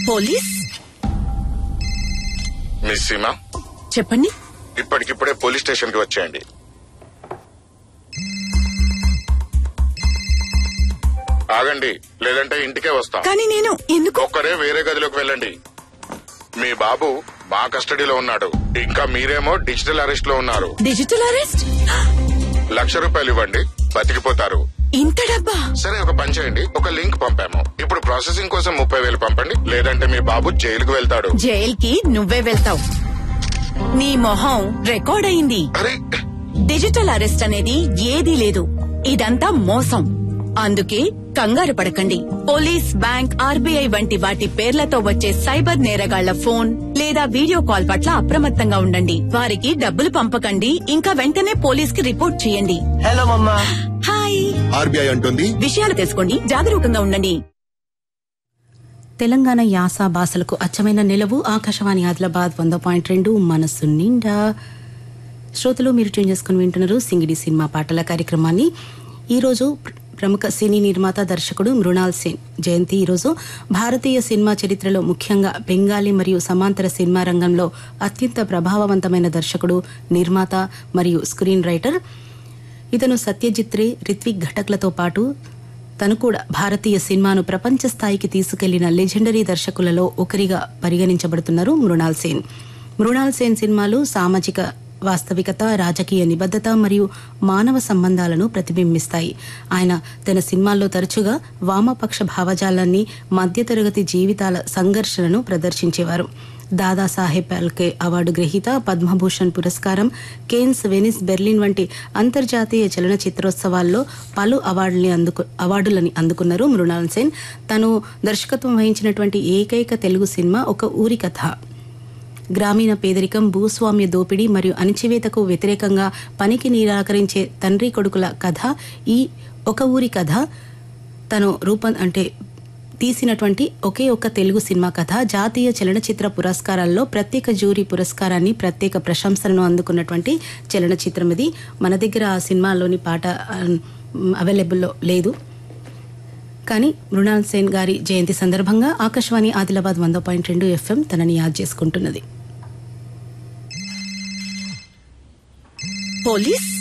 police miss Seema చెప్పండి ఇప్పటికిప్పుడే police station కి వచ్చేయండి ఆగండి లేదంటే ఇంటికే వస్తాం కానీ నేను ఎందుకు ఒక్కరే వేరే గదిలోకి వెళ్ళండి మీ బాబు మా కస్టడీలో ఉన్నాడు ఇంకా మీరేమో డిజిటల్ అరెస్ట్ లో ఉన్నారు డిజిటల్ అరెస్ట్ లక్ష రూపాయలు ఇవ్వండి బతికిపోతారు ఇంత డబ్బా సరే ఒక పని చేయండి ఒక లింక్ పంపాము ఇప్పుడు ప్రాసెసింగ్ కోసం ముప్పై వేలు పంపండి లేదంటే మీ బాబు జైలుకు వెళ్తాడు జైల్ కి నువ్వే వెళ్తావు నీ మొహం రికార్డ్ అయింది అరే డిజిటల్ అరెస్ట్ అనేది ఏదీ లేదు ఇదంతా మోసం అందుకే కంగారు పడకండి పోలీస్ బ్యాంక్ ఆర్బీఐ వంటి వాటి పేర్లతో వచ్చే సైబర్ నేరగాళ్ల ఫోన్ లేదా వీడియో కాల్ పట్ల అప్రమత్తంగా ఉండండి వారికి డబ్బులు పంపకండి ఇంకా వెంటనే పోలీస్ కి రిపోర్ట్ చేయండి హలో మమ్మా హాయ్ ఆర్బీఐ అంటుంది విషయాలు తెలుసుకోండి జాగరూకంగా ఉండండి తెలంగాణ యాస భాషలకు అచ్చమైన నిలవు ఆకాశవాణి ఆదిలాబాద్ వంద పాయింట్ రెండు మనస్సు నిండా శ్రోతలు మీరు ట్యూన్ చేసుకుని వింటున్నారు సింగిడి సినిమా పాటల కార్యక్రమాన్ని ఈరోజు ప్ర- ప్రముఖ సినీ నిర్మాత దర్శకుడు మృణాల్ సేన్ జయంతి ఈరోజు భారతీయ సినిమా చరిత్రలో ముఖ్యంగా బెంగాలీ మరియు సమాంతర సినిమా రంగంలో అత్యంత ప్రభావవంతమైన దర్శకుడు నిర్మాత మరియు స్క్రీన్ రైటర్ ఇతను సత్యజిత్ రే రిత్విక్ ఘటక్లతో పాటు తను కూడా భారతీయ సినిమాను ప్రపంచ స్థాయికి తీసుకెళ్లిన లెజెండరీ దర్శకులలో ఒకరిగా పరిగణించబడుతున్నారు మృణాల్ సేన్ మృణాల్ సేన్ సినిమాలు సామాజిక వాస్తవికత రాజకీయ నిబద్ధత మరియు మానవ సంబంధాలను ప్రతిబింబిస్తాయి ఆయన తన సినిమాల్లో తరచుగా వామపక్ష భావజాలాన్ని మధ్యతరగతి జీవితాల సంఘర్షణను ప్రదర్శించేవారు దాదాసాహెబ్ ఫాల్కే అవార్డు గ్రహీత పద్మభూషణ్ పురస్కారం కేన్స్ వెనిస్ బెర్లిన్ వంటి అంతర్జాతీయ చలనచిత్రోత్సవాల్లో పలు అవార్డుల్ని అందుకు అవార్డులని అందుకున్నారు మృణాల్ సేన్ తను దర్శకత్వం వహించినటువంటి ఏకైక తెలుగు సినిమా ఒక ఊరి కథ గ్రామీణ పేదరికం భూస్వామ్య దోపిడీ మరియు అణచివేతకు వ్యతిరేకంగా పనికి నిరాకరించే తండ్రి కొడుకుల కథ ఈ ఒక ఊరి కథ తను రూపం అంటే తీసినటువంటి ఒకే ఒక్క తెలుగు సినిమా కథ జాతీయ చలనచిత్ర పురస్కారాల్లో ప్రత్యేక జ్యూరీ పురస్కారాన్ని ప్రత్యేక ప్రశంసలను అందుకున్నటువంటి చలనచిత్రం ఇది మన దగ్గర ఆ సినిమాలోని పాట అవైలబుల్లో లేదు కానీ మృణాల్ సేన్ గారి జయంతి సందర్భంగా ఆకాశవాణి ఆదిలాబాద్ వంద పాయింట్ రెండు ఎఫ్ఎం తనని యాద్ చేసుకుంటున్నది పోలీస్